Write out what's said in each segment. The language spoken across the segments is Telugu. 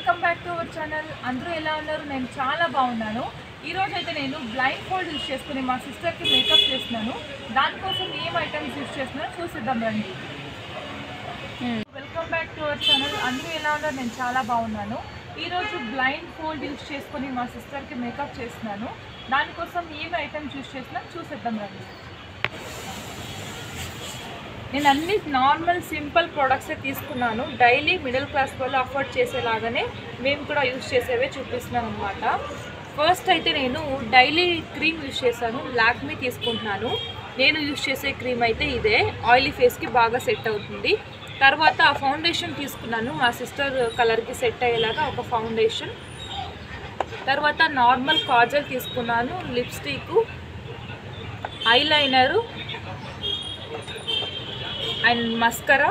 Welcome back to our channel అందరూ ఎలా ఉన్నారు నేను చాలా బాగున్నాను ఈ రోజు అయితే నేను బ్లైండ్ ఫోల్డ్ యూస్ చేసుకుని మా సిస్టర్కి మేకప్ చేస్తున్నాను దానికోసం ఏం ఐటమ్స్ యూస్ చేస్తున్నానో చూసిద్దాం రండి welcome back to our channel అందరూ ఎలా ఉన్నారు నేను చాలా బాగున్నాను ఈ రోజు బ్లైండ్ ఫోల్డ్ యూస్ చేసుకుని మా సిస్టర్కి మేకప్ చేస్తున్నాను దానికోసం ఏం ఐటమ్స్ యూస్ చేస్తున్నా చూసిద్దాం రండి నేను అన్ని నార్మల్ సింపుల్ ప్రోడక్ట్సే తీసుకున్నాను డైలీ మిడిల్ క్లాస్ వాళ్ళు అఫోర్డ్ చేసేలాగానే మేము కూడా యూస్ చేసేవే చూపిస్తున్నాను అనమాట ఫస్ట్ అయితే నేను డైలీ క్రీమ్ యూస్ చేశాను లాక్మీ తీసుకుంటున్నాను నేను యూస్ చేసే క్రీమ్ అయితే ఇదే ఆయిలీ ఫేస్కి బాగా సెట్ అవుతుంది తర్వాత ఆ ఫౌండేషన్ తీసుకున్నాను మా సిస్టర్ కలర్కి సెట్ అయ్యేలాగా ఒక ఫౌండేషన్ తర్వాత నార్మల్ కాజల్ తీసుకున్నాను లిప్స్టిక్ ఐలైనరు అండ్ మస్కరా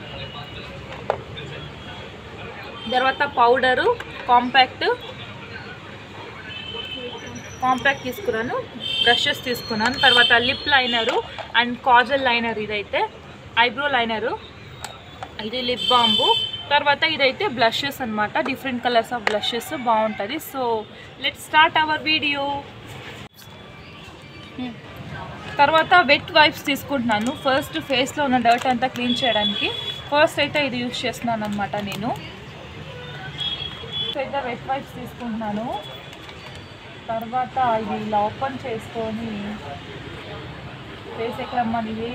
తర్వాత పౌడరు కాంపాక్ట్ కాంపాక్ట్ తీసుకున్నాను బ్రషెస్ తీసుకున్నాను తర్వాత lip liner and kajal liner ఇదైతే ఐబ్రో లైనరు ఇది లిప్ బాంబు తర్వాత ఇదైతే బ్లషెస్ అన్నమాట డిఫరెంట్ కలర్స్ ఆఫ్ బ్లషెస్ బాగుంటుంది so let start our video తర్వాత వెట్ వైప్స్ తీసుకుంటున్నాను ఫస్ట్ ఫేస్లో ఉన్న డర్ట్ అంతా క్లీన్ చేయడానికి ఫస్ట్ అయితే ఇది యూస్ చేస్తున్నాను అనమాట నేను ఫస్ట్ అయితే వెట్ వైప్స్ తీసుకుంటున్నాను తర్వాత ఇది ఇలా ఓపెన్ చేసుకొని ఫేస్ ఎక్కడ మనది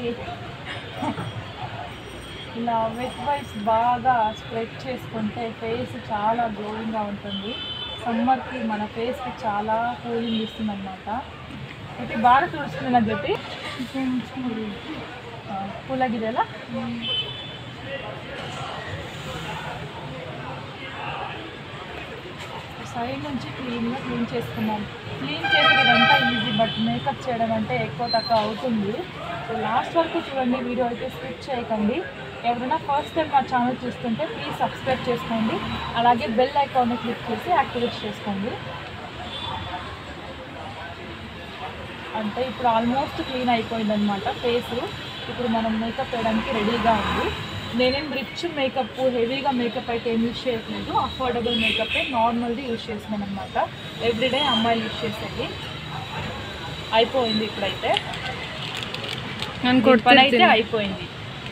ఇలా వెట్ వైప్స్ బాగా స్ప్రెడ్ చేసుకుంటే ఫేస్ చాలా గ్లోయింగ్గా ఉంటుంది సమ్మర్కి మన ఫేస్కి చాలా కూలింగ్ ఇస్తుంది అనమాట అయితే బాగా చూస్తుంది నా జೊತೆ ಕೂಲಾಗಿದೆಯಲ್ಲ సైడ్ నుంచి క్లీన్గా క్లీన్ చేసుకున్నాం క్లీన్ చేసేదంతా ఈజీ బట్ మేకప్ చేయడం అంటే ఎక్కువ తక్కువ అవుతుంది సో లాస్ట్ వరకు చూడండి వీడియో అయితే స్కిప్ చేయకండి ఎవరైనా ఫస్ట్ టైం మా ఛానల్ చూస్తుంటే ప్లీజ్ సబ్స్క్రైబ్ చేసుకోండి అలాగే బెల్ ఐకాన్ని క్లిక్ చేసి యాక్టివేట్ చేసుకోండి అంటే ఇప్పుడు ఆల్మోస్ట్ క్లీన్ అయిపోయింది అనమాట ఫేస్ ఇప్పుడు మనం మేకప్ వేయడానికి రెడీగా ఉంది నేనేం రిచ్ మేకప్ హెవీగా మేకప్ అయితే ఏం యూజ్ చేయట్లేదు అఫోర్డబుల్ మేకప్ నార్మల్ది యూజ్ చేస్తున్నాను అనమాట ఎవ్రీడే అమ్మాయిలు యూజ్ చేసేది అయిపోయింది ఇప్పుడైతే ఈ పని అయితే అయిపోయింది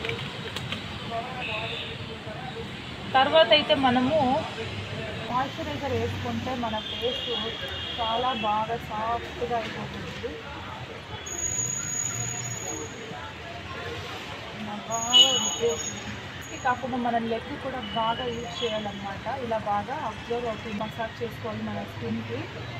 తర్వాత అయితే మనము మాయిశ్చరైజర్ వేసుకుంటే మన ఫేస్ చాలా బాగా సాఫ్ట్గా అయిపోతుంది ఇలా బాగా రుద్దేసి కాకుండా మన లెగ్ కూడా బాగా యూజ్ చేయాలన్నమాట ఇలా బాగా అబ్జర్వ్ అవుతుంది మసాజ్ చేసుకోవాలి మన స్కిన్కి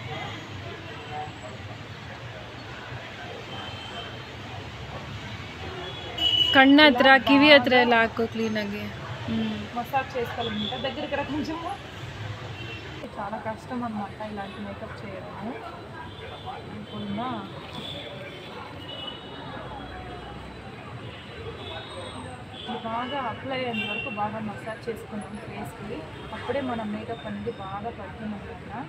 ಕಣ್ಣ ಹತ್ರ ಕಿವಿ ಹತ್ರ ಎಲ್ಲ ಹಾಕೋ ಕ್ಲೀನಾಗಿ మసాజ్ చేసుకోవాలన్నమాట దగ్గరికి రా కొంచెము చాలా కష్టం అన్నమాట ఇలాంటి మేకప్ చేయడము ఇప్పుడున్న ఇది బాగా అప్లై అయ్యేంత వరకు బాగా మసాజ్ చేసుకున్నాం ఫేస్కి అప్పుడే మన మేకప్ అనేది బాగా పడుతుంది అన్నమాట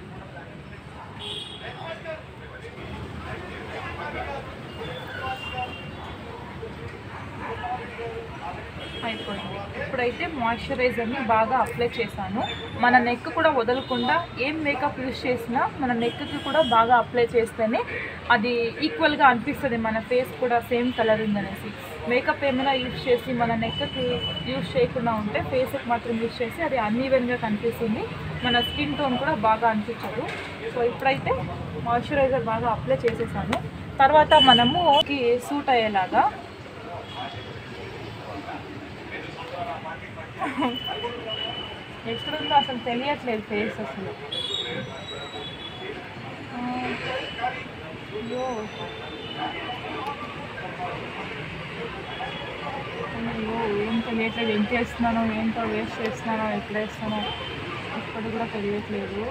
అయిపోయింది ఇప్పుడైతే మాయిశ్చరైజర్ని బాగా అప్లై చేశాను మన నెక్ కూడా వదలకుండా ఏం మేకప్ యూస్ చేసినా మన నెక్కి కూడా బాగా అప్లై చేస్తేనే అది ఈక్వల్గా అనిపిస్తుంది మన ఫేస్ కూడా సేమ్ కలర్ ఉందనేసి మేకప్ ఏమైనా యూస్ చేసి మన నెక్కి యూస్ చేయకుండా ఉంటే ఫేస్కి మాత్రం యూస్ చేసి అది అన్ఈవెన్గా కనిపిస్తుంది మన స్కిన్ టోన్ కూడా బాగా అనిపించదు సో ఇప్పుడైతే మాయిశ్చరైజర్ బాగా అప్లై చేసేసాను తర్వాత మనము సూట్ అయ్యేలాగా ఎక్కడుందో అసలు తెలియట్లేదు ఫేస్ అసలు ఆ, అయ్యో అయ్యో ఏం తెలియట్లేదు ఏం చేస్తున్నానో ఏంటో వేస్ట్ చేస్తున్నానో ఎప్పుడు వేస్తానో ఇప్పుడు కూడా తెలియట్లేదు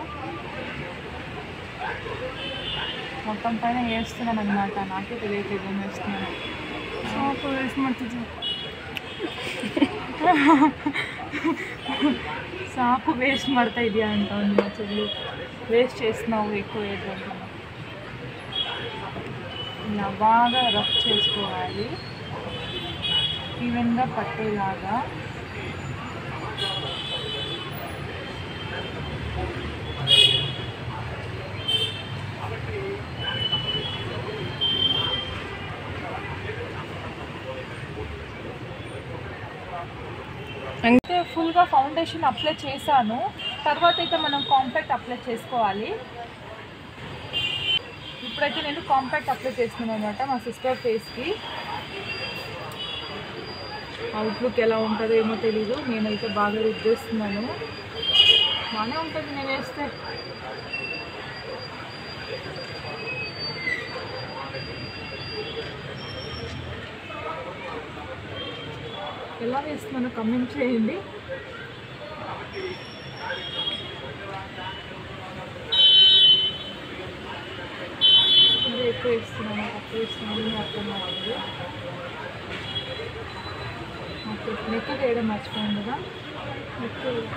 మొత్తం పైన వేస్తున్నాను అనమాట నాకే తెలియట్లేదు ఏం వేస్తున్నాను ಸಾಕು ವೇಸ್ಟ್ ಮಾಡ್ತಿದ್ದೆ ಸಾಕು ವೇಸ್ಟ್ ಮಾಡ್ತಾ ಇದೆಯಾ ಅಂತ ಒಂದು మా చెల్లి వేస్ట్ చేస్తున్నావు ఎక్కువ ఏంటంటున్నా ఇలా బాగా రఫ్ చేసుకోవాలి ఈవెన్గా పట్టేలాగా అయితే ఫుల్గా ఫౌండేషన్ అప్లై చేశాను తర్వాత అయితే మనం కాంపాక్ట్ అప్లై చేసుకోవాలి ఇప్పుడైతే నేను కాంపాక్ట్ అప్లై చేస్తున్నాను అనమాట మా సిస్టర్ ఫేస్కి అవుట్లుక్ ఎలా ఉంటుందో ఏమో తెలీదు నేనైతే బాగా రుద్దేస్తున్నాను బాగానే ఉంటుంది నేను వేస్తే ఎలా వేస్తున్నానో కమెంట్ చేయండి మరి ఎక్కువ వేస్తున్నాను తక్కువ వేస్తున్నాను అర్థం కావాలి ఓకే నెక్ వేయడం మర్చిపోయాను కదా నెక్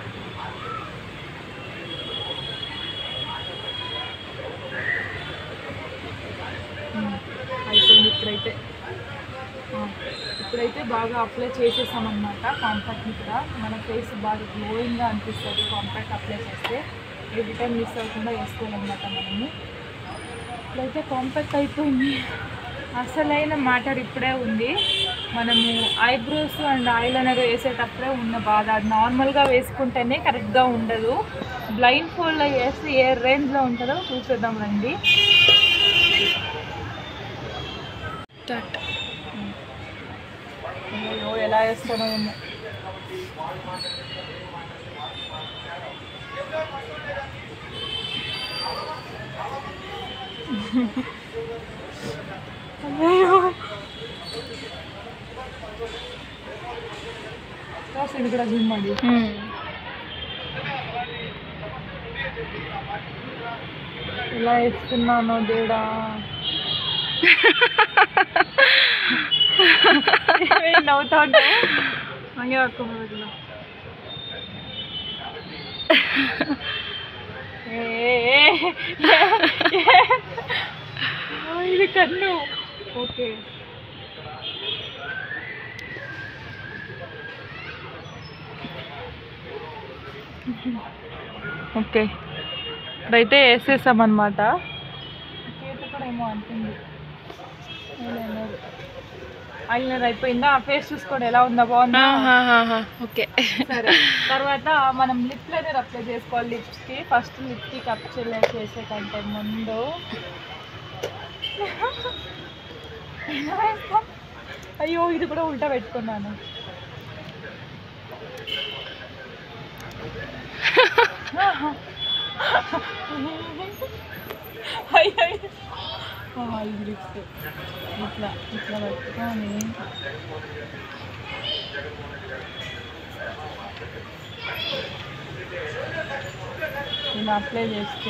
అయిపోయింది ఇప్పుడైతే ఆ, ఇప్పుడైతే బాగా అప్లై చేసేసామన్నమాట కాంపాక్ట్ని కూడా మన ఫేస్ బాగా గ్లోయింగ్గా అనిపిస్తుంది కాంపాక్ట్ అప్లై చేస్తే ఏ టైం మిస్ అవ్వకుండా వేసుకోవాలన్నమాట మనము ఇప్పుడైతే కాంపాక్ట్ అయిపోయింది అసలైన మ్యాటర్ ఇప్పుడే ఉంది మనము ఐబ్రోస్ అండ్ ఐలైనర్ వేసేటప్పుడే ఉన్న బాధ అది నార్మల్గా వేసుకుంటేనే కరెక్ట్గా ఉండదు బ్లైండ్ ఫోల్డ్లో వేస్తే ఏ రేంజ్లో ఉంటుందో చూసేద్దాం రండి స్టార్ట్ అయ్యో ఎలా వేస్తానో ఏమో అయ్యో ಕಾಸು ಇದು ಕೂಡ ಜೂಮ್ ಮಾಡಿ ఎలా వేస్తున్నానో దేవుడా ఏం నవ్వుతా ఉంటావు ಹಂಗೆ ಹಾಕೊಂಬೋದಿಲ್ಲ ఇది కన్ను ఓకే ఓకే ఇప్పుడైతే వేసేసామన్నమాట చేతి కూడా ఏమో అంటుంది ఐలైనర్ ఐలైనర్ అయిపోయిందా ఫేస్ చూసుకోండి ఎలా ఉందా బాగుందా ఓకే సరే తర్వాత మనం లిప్ లైనర్ అప్లై చేసుకోవాలి లిప్స్ కి ఫస్ట్ లిప్స్టిక్ అప్లై చేసే కంటే ముందు ఎలా వేస్తాం? అయ్యో ఇది కూడా ఉల్టా పెట్టుకున్నాను అయ్యో ఆహా, ఇది లిప్స్ ఇట్లా ఇట్లా పెట్టుకొని ఇలా అప్లై చేస్తే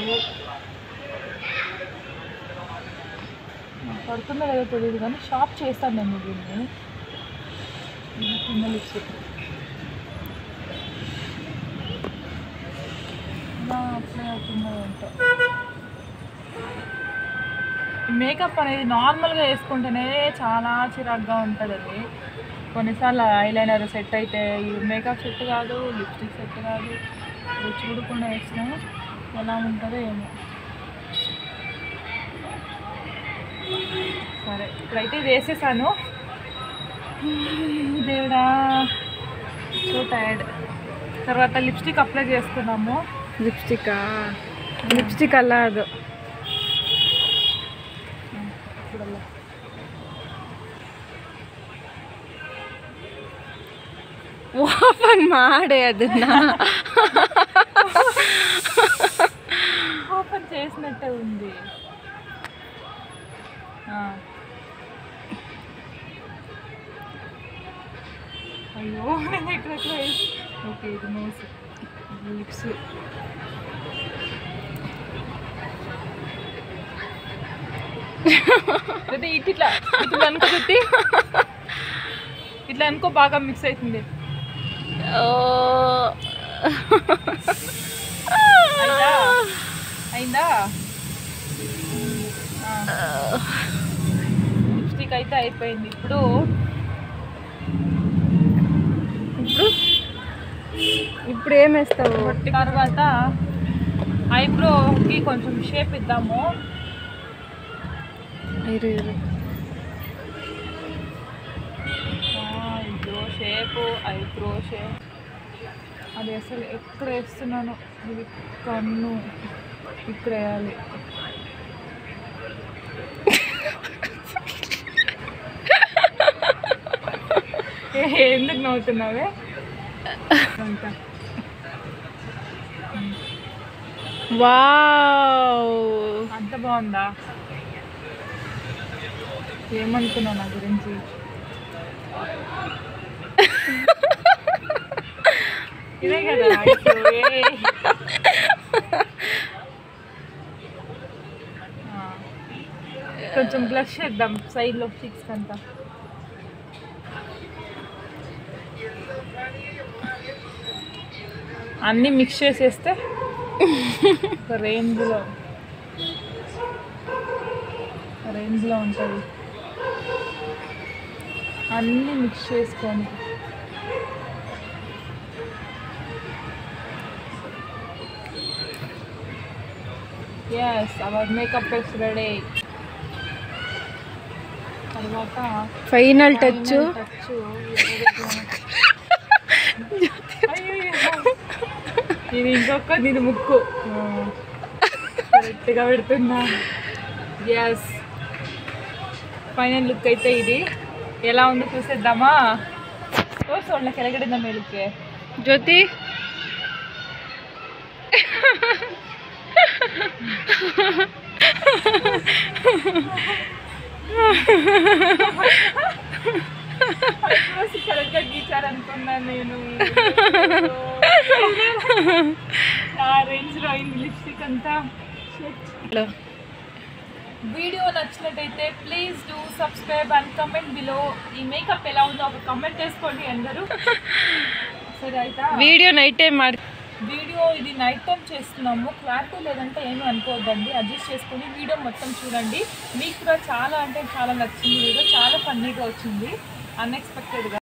నాకు పడుతుందో లేదో తెలియదు కానీ షాప్ చేస్తాను నేను దీన్ని ఇది కింద లిప్స్ ఇలా అప్లై అవుతుందో ఏంటో మేకప్ అనేది నార్మల్గా వేసుకుంటేనే చాలా చిరాగ్గా ఉంటుంది అది కొన్నిసార్లు ఐలైనర్ సెట్ అయితే ఈ మేకప్ సెట్ కాదు లిప్స్టిక్ సెట్ కాదు ఇది చూడకుండా వేసినా ఎలా ఉంటుందో ఏమో సరే ఇప్పుడైతే ఇది వేసేసాను దేవుడా సో టైర్డ్ తర్వాత లిప్స్టిక్ అప్లై చేసుకున్నాము ಲಿಪ್ಸ್ಟಿಕ್ ಲಿಪ್ಸ್ಟಿಕ್ ಅಲ್ಲ ಅದು చూడాలి ಓಪನ್ ಮಾಡೆ ಅದನ್ನ ఓపెన్ చేసినట్టే ఉంది ఆ. అయ్యో నేను ఎక్కడెక్కడ వేసి ఓకే ఇది నోస్ లిప్స్ అయితే ఇటు ఇట్లా ఇట్లా అనుకో పెట్టి ఇట్లా అనుకో బాగా మిక్స్ అవుతుంది అయిందా అయిందా లిప్స్టిక్ అయితే అయిపోయింది ఇప్పుడు ఇప్పుడు ఇప్పుడు ఏం వేస్తావు తర్వాత ఐబ్రోకి కొంచెం షేప్ ఇద్దాము ఇరు ఇరు ఐబ్రో షేప్ ఐబ్రో షేప్ అది అసలు ఎక్కడ వేస్తున్నాను ఇది కన్ను ఇక్కడ వేయాలి ఏ, ఎందుకు నవ్వుతున్నావే అంతా వావ్ అంత బాగుందా ఏమనుకున్నావు నా గురించి ఇదే కదా ఐసు, ఏ. ఆ. కొంచెం బ్లష్ చేద్దాం సైడ్లో చిక్స్ అంతా అన్నీ మిక్స్ చేసేస్తే ఒక రేంజ్లో రేంజ్లో ఉంటుంది అన్నీ మిక్స్ చేసుకొని yes our makeup is ready తర్వాత ఫైనల్ టచ్ టచ్ ఇది ఇంకొక దీని ముక్కు కరెక్ట్గా పెడుతున్నా ఎస్ ఫైనల్ లుక్ అయితే ఇది ఎలా ఉందో చూసేద్దామా ఓ సోళ్ళ కెలగడిందా మేలుకే జ్యోతి కరెక్ట్గా గీచారనుకున్నాను నేను ఆ రేంజ్లో అయింది లిప్స్టిక్ అంతా హలో వీడియో నచ్చినట్టయితే please do subscribe and comment below ఈ మేకప్ ఎలా ఉందో ఒక కమెంట్ చేసుకోండి అందరూ సరే అయితే వీడియో నైట్ టైం మార్ వీడియో ఇది నైట్ టైం చేస్తున్నాము క్లారిటీ లేదంటే ఏమీ అనుకోవద్దండి అడ్జస్ట్ చేసుకొని వీడియో మొత్తం చూడండి మీకు కూడా చాలా అంటే చాలా నచ్చింది వీడియో చాలా ఫన్నీగా వచ్చింది అన్ఎక్స్పెక్టెడ్గా